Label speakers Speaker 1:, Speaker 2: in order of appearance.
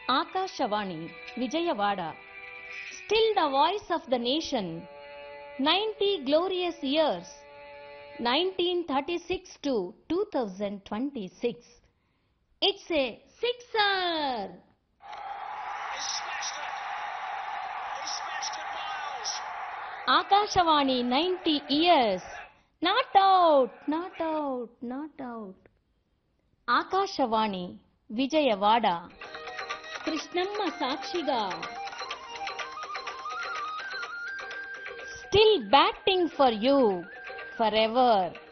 Speaker 1: Akashvani Vijayawada still the voice of the nation ninety glorious years nineteen thirty six to two thousand twenty six it's a sixer
Speaker 2: He smashed it. He smashed it, Miles.
Speaker 1: Akashvani ninety years not out not out not out Akashvani Vijayawada Krishnamma ಸಾಕ್ಷಿಗ still batting for you for ever